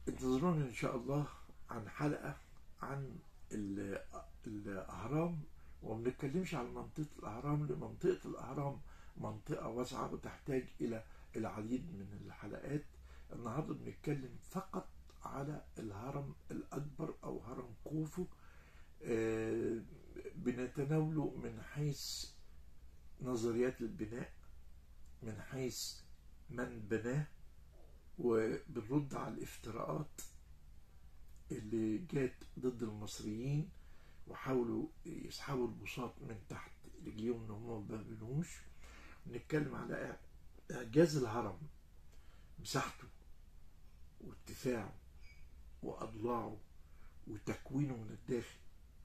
انتظرونا إن شاء الله عن حلقة عن ال- الأهرام وما بنتكلمش على منطقة الأهرام لأن منطقة الأهرام منطقة واسعة وتحتاج إلى العديد من الحلقات النهاردة بنتكلم فقط على الهرم الأكبر أو هرم خوفو آه، بنتناوله من حيث نظريات البناء من حيث من بناه وبنرد على الافتراءات اللي جات ضد المصريين وحاولوا يسحبوا البساط من تحت رجليهم ان هم ما بنوش نتكلم على اعجاز الهرم مساحته وارتفاعه واضلاعه وتكوينه من الداخل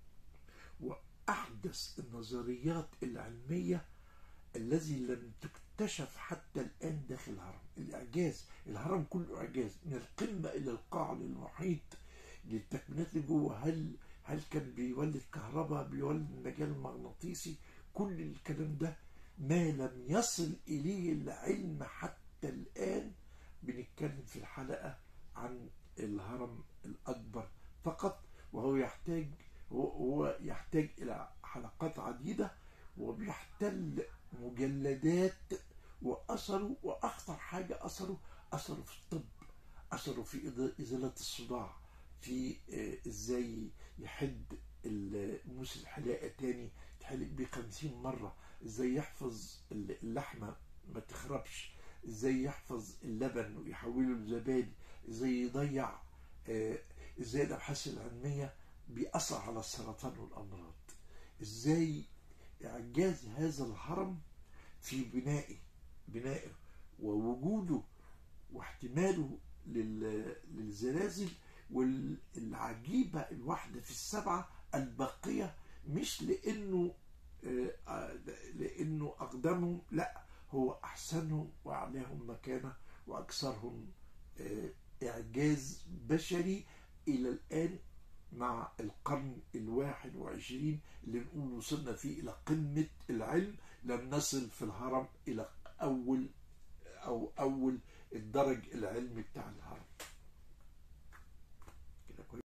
واحدث النظريات العلميه الذي لم تكتشف حتى الان داخل الهرم الاعجاز الهرم كله اعجاز من القمه الى القاع للمحيط للتكوينات اللي جوه هل هل كان بيولد كهرباء بيولد مجال مغناطيسي كل الكلام ده ما لم يصل اليه العلم حتى الان بنتكلم في الحلقه عن الهرم الاكبر فقط وهو يحتاج هو- هو يحتاج الى حلقات عديده وبيحتل مجلدات واثره واخطر حاجه اثره اثره في الطب اثره في إز- ازاله الصداع في آه، ازاي يحد الموس الحلاقه تاني يتحلق بيه 50 مره ازاي يحفظ اللحمه ما تخربش ازاي يحفظ اللبن ويحوله لزبادي ازاي يضيع آه، ازاي الابحاث العلميه بيأثر على السرطان والامراض ازاي اعجاز هذا الهرم في بنائه بنائه ووجوده واحتماله لل- للزلازل والعجيبة الواحدة في السبعة الباقية مش لأنه آه، آه، لأنه أقدمهم لا هو أحسنهم وأعلاهم مكانة وأكثرهم آه، إعجاز بشري إلى الآن مع القرن الواحد وعشرين اللي نقول وصلنا فيه إلى قمة العلم لم نصل في الهرم إلى أول أو أول الدرج العلمي بتاع الهرم